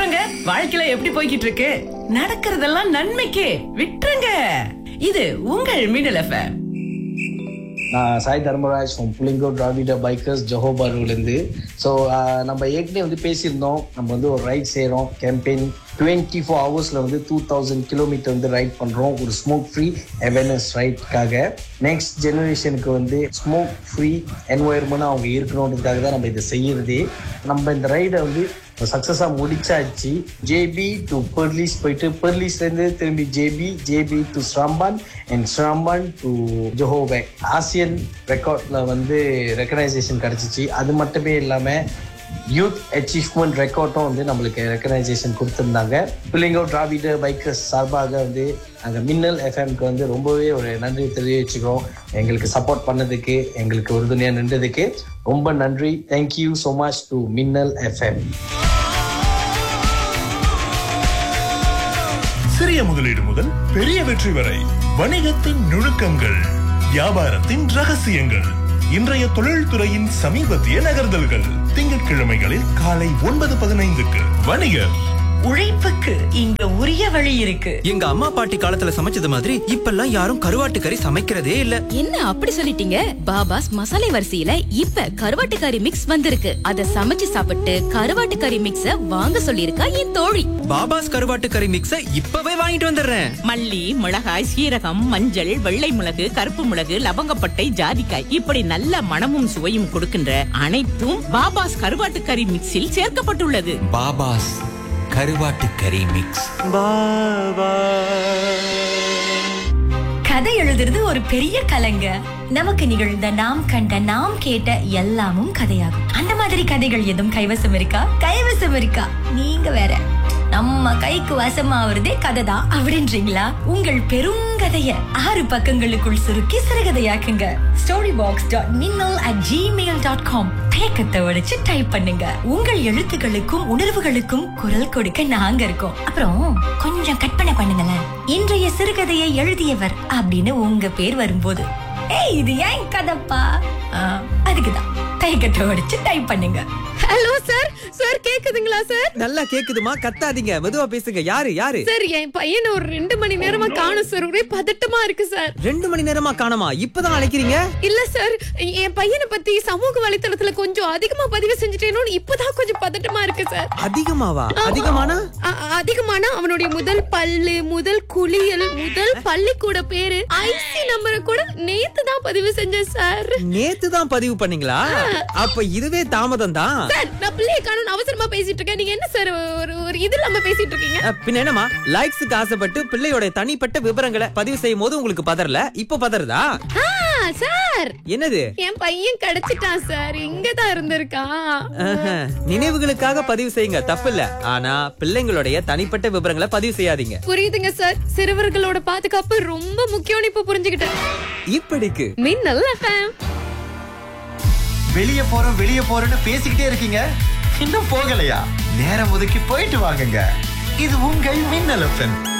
அப்புறங்க வாழ்க்கையில எப்படி போய்கிட்டு இருக்கு நடக்கிறதெல்லாம் நன்மைக்கே விட்டுருங்க இது உங்கள் மின்னல் எஃப்எம் நான் சாய் தர்மராஜ் ஃப்ரம் புலிங்கோ டிராவிட பைக்கர்ஸ் ஜொஹோபாருலேருந்து ஸோ நம்ம ஏற்கனவே வந்து பேசியிருந்தோம் நம்ம வந்து ஒரு ரைட் செய்கிறோம் கேம்பெயின் டுவெண்ட்டி ஃபோர் ஹவர்ஸில் வந்து டூ தௌசண்ட் கிலோமீட்டர் வந்து ரைட் பண்ணுறோம் ஒரு ஸ்மோக் ஃப்ரீ அவேர்னஸ் ரைட்காக நெக்ஸ்ட் ஜெனரேஷனுக்கு வந்து ஸ்மோக் ஃப்ரீ என்வாயர்மெண்ட் அவங்க இருக்கணுன்றதுக்காக தான் நம்ம இதை செய்யறதே நம்ம இந்த ரைடை வந்து சக்ஸஸாக முடிச்சாச்சு ஜேபி டு பெர்லிஸ் போயிட்டு பெர்லிஸ்லேருந்து திரும்பி JB JB to Seremban and Seremban to ஜோஹோபேக் ஆசியன் ரெக்கார்ட்ல வந்து ரெக்கனைசேஷன் கிடைச்சிச்சு அது மட்டுமே இல்லாமல் யூத் அச்சீவ்மெண்ட் ரெக்கார்டும் வந்து நம்மளுக்கு ரெக்கனைசேஷன் கொடுத்துருந்தாங்க பிள்ளைங்க டிராவிட பைக்கர்ஸ் சார்பாக வந்து நாங்கள் மின்னல் எஃப்எம்க்கு வந்து ரொம்பவே ஒரு நன்றி தெரிவிச்சுக்கிறோம் எங்களுக்கு சப்போர்ட் பண்ணதுக்கு எங்களுக்கு உறுதுணையாக நின்றதுக்கு ரொம்ப நன்றி thank you so much to Minnal FM சிறிய முதலீடு முதல் பெரிய வெற்றி வரை வணிகத்தின் நுணுக்கங்கள் வியாபாரத்தின் ரகசியங்கள் இன்றைய தொழில்துறையின் சமீபத்திய நகர்தல்கள் திங்கட்கிழமைகளில் காலை ஒன்பது பதினைந்துக்கு வணிகர் உழைப்புக்கு இங்க உரிய வழி இருக்கு எங்க அம்மா பாட்டி காலத்துல சமைச்சது மாதிரி இப்பெல்லாம் யாரும் கருவாட்டு கறி சமைக்கிறதே இல்ல என்ன அப்படி சொல்லிட்டீங்க பாபாஸ் மசாலை வரிசையில இப்ப கருவாட்டு கறி மிக்ஸ் வந்திருக்கு அத சமைச்சு சாப்பிட்டு கருவாட்டு கறி மிக்ஸ வாங்க சொல்லிருக்கா என் தோழி பாபாஸ் கருவாட்டு கறி மிக்ஸ இப்பவே வாங்கிட்டு வந்துடுறேன் மல்லி மிளகாய் சீரகம் மஞ்சள் வெள்ளை மிளகு கருப்பு மிளகு லவங்கப்பட்டை ஜாதிக்காய் இப்படி நல்ல மணமும் சுவையும் கொடுக்கின்ற அனைத்தும் பாபாஸ் கருவாட்டு கறி மிக்ஸில் சேர்க்கப்பட்டுள்ளது பாபாஸ் கருவாட்டு கறி மிக்ஸ் கதை எழுதுறது ஒரு பெரிய கலைங்க நமக்கு நிகழ்ந்த நாம் கண்ட நாம் கேட்ட எல்லாமும் கதையாகும் அந்த மாதிரி கதைகள் எதுவும் கைவசம் இருக்கா கைவசம் இருக்கா நீங்க வேற நம்ம கைக்கு வசமாவதே கதை தான் அப்படின்றீங்களா உங்கள் பெருங்கதைய ஆறு பக்கங்களுக்குள் சுருக்கி சிறுகதையாக்குங்க story box dot Minnal at Gmail dot com தேக்கத்தை உடைச்சு டைப் பண்ணுங்க உங்கள் எழுத்துக்களுக்கும் உணர்வுகளுக்கும் குரல் கொடுக்க நாங்க இருக்கோம் அப்புறம் கொஞ்சம் கற்பனை பண்ணுங்களேன் இன்றைய சிறுகதையை எழுதியவர் அப்படின்னு உங்க பேர் வரும்போது ஏய் இது ஏன் கதப்பா ஆ, அதுக்குதான் தைக்கத்தை உடைச்சு டைப் பண்ணுங்க ஹலோ சார் சார் கேக்குதுங்களா சார் நல்லா கேக்குதுமா கத்தாதீங்க மெதுவா பேசுங்க யாரு யாரு சார் என் பையனை ஒரு ரெண்டு மணி நேரமா காணும் சார் ஒரே பதட்டமா இருக்கு சார் ரெண்டு மணி நேரமா காணோமா இப்பதான் அழைக்கிறீங்க இல்ல சார் என் பையனை பத்தி சமூக வலைத்தளத்துல கொஞ்சம் அதிகமா பதிவு செஞ்சுட்டேனோன்னு இப்பதான் கொஞ்சம் பதட்டமா இருக்கு சார் அதிகமாவா அதிகமானா அ- அதிகமான அவனுடைய முதல் பல்லு முதல் குளியல் முதல் பள்ளிக்கூட பேரு ஐசி நம்பரை கூட நேத்து தான் பதிவு செஞ்சேன் சார் நேத்து தான் பதிவு பண்ணீங்களா அப்ப இதுவே தாமதம் தான் சார் நான் பிள்ளைய காணும் அவசரமா பேசிட்டு இருக்கேன் நீங்க என்ன சார் ஒரு ஒரு இது இல்லாம பேசிட்டு இருக்கீங்க அஹ், பின்ன என்னமா லைக்ஸுக்கு ஆசைப்பட்டு பிள்ளையோட தனிப்பட்ட விவரங்களை பதிவு செய்யும் போது உங்களுக்கு பதறல இப்ப பதறதா ஆ, சார் என்னது என் பையன் கிடைச்சிட்டான் சார் இங்கதான் இருந்திருக்கான் ஆஹா, நினைவுகளுக்காக பதிவு செய்யுங்க தப்பில்ல ஆனா பிள்ளைங்களுடைய தனிப்பட்ட விவரங்களை பதிவு செய்யாதீங்க புரியுதுங்க சார் சிறுவர்களோட பாதுகாப்பு ரொம்ப முக்கியம்னு இப்ப புரிஞ்சுக்கிட்டேன் இப்படிக்கு மின்னல் எஃப்எம் வெளிய போறோம் வெளிய போறோம்னு பேசிக்கிட்டே இருக்கீங்க இன்னும் போகலையா நேரம் ஒதுக்கி போயிட்டு வாங்குங்க இது உங்கள் மின்னல் எஃப்எம்